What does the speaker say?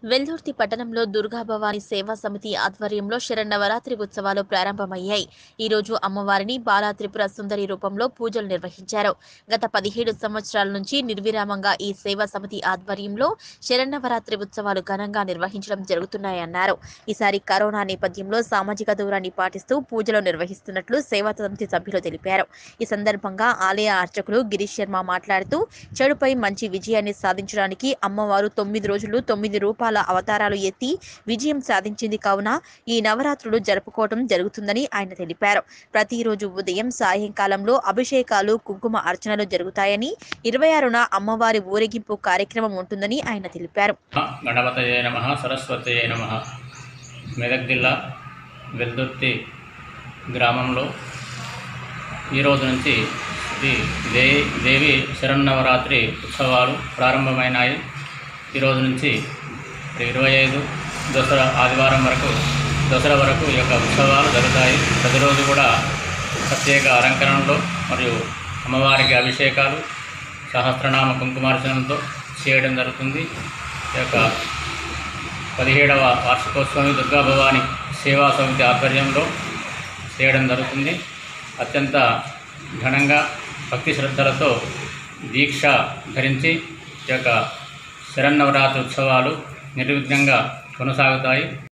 వెల్దుర్తి పట్టణంలో దుర్గా భవాని సేవా సమితి ఆధ్వర్యంలో శరన్నవరాత్రి ఉత్సవాలు ప్రారంభమయ్యాయి ఈ రోజు అమ్మవారిని బాలా త్రిపుర సుందరి రూపంలో పూజలు నిర్వహించారు గత పదిహేడు సంవత్సరాల నుంచి నిర్విరామంగా ఈ సేవా సమితి ఆధ్వర్యంలో శరన్నవరాత్రి ఉత్సవాలు ఘనంగా నిర్వహించడం జరుగుతున్నాయన్నారు ఈసారి కరోనా నేపథ్యంలో సామాజిక దూరాన్ని పాటిస్తూ పూజలు నిర్వహిస్తున్నట్లు సేవా సమితి సభ్యులు తెలిపారు ఈ సందర్భంగా ఆలయ అర్చకులు గిరీష్ శర్మ మాట్లాడుతూ చెడుపై మంచి విజయాన్ని సాధించడానికి అమ్మవారు తొమ్మిది రోజులు తొమ్మిది రూపాల అవతారాలు ఎత్తి విజయం సాధించింది కావున ఈ నవరాత్రులు జరుపుకోవటం జరుగుతుందని ఆయన తెలిపారు ప్రతిరోజు ఉదయం సాయంకాలంలో అభిషేకాలు కుంకుమ అర్చనలు జరుగుతాయని ఇరవై ఆరున అమ్మవారి ఊరేగింపు కార్యక్రమం ఉంటుందని ఆయన తెలిపారు గణపతయే నమ సరస్వతయే నమ మెదక్ జిల్లా వెల్దుర్తి గ్రామంలో ఈరోజు నుంచి శ్రీ దే దేవి శరన్నవరాత్రి ఉత్సవాలు ప్రారంభమైనాయి ఈరోజు నుంచి ఇరవై ఐదు దసరా ఆదివారం వరకు దసరా వరకు ఈ యొక్క ఉత్సవాలు జరుగుతాయి ప్రతిరోజు కూడా ప్రత్యేక అలంకరణలో మరియు అమ్మవారికి అభిషేకాలు సహస్రనామ కుంకుమార్చనలతో చేయడం జరుగుతుంది ఈ యొక్క పదిహేడవ వార్షికోత్సవం దుర్గా భవాని సేవా సమితి ఆధ్వర్యంలో చేయడం జరుగుతుంది అత్యంత ఘనంగా భక్తి శ్రద్ధలతో దీక్ష ధరించి ఈ యొక్క శరన్నవరాత్రి ఉత్సవాలు నిర్విఘ్నంగా కొనసాగుతాయి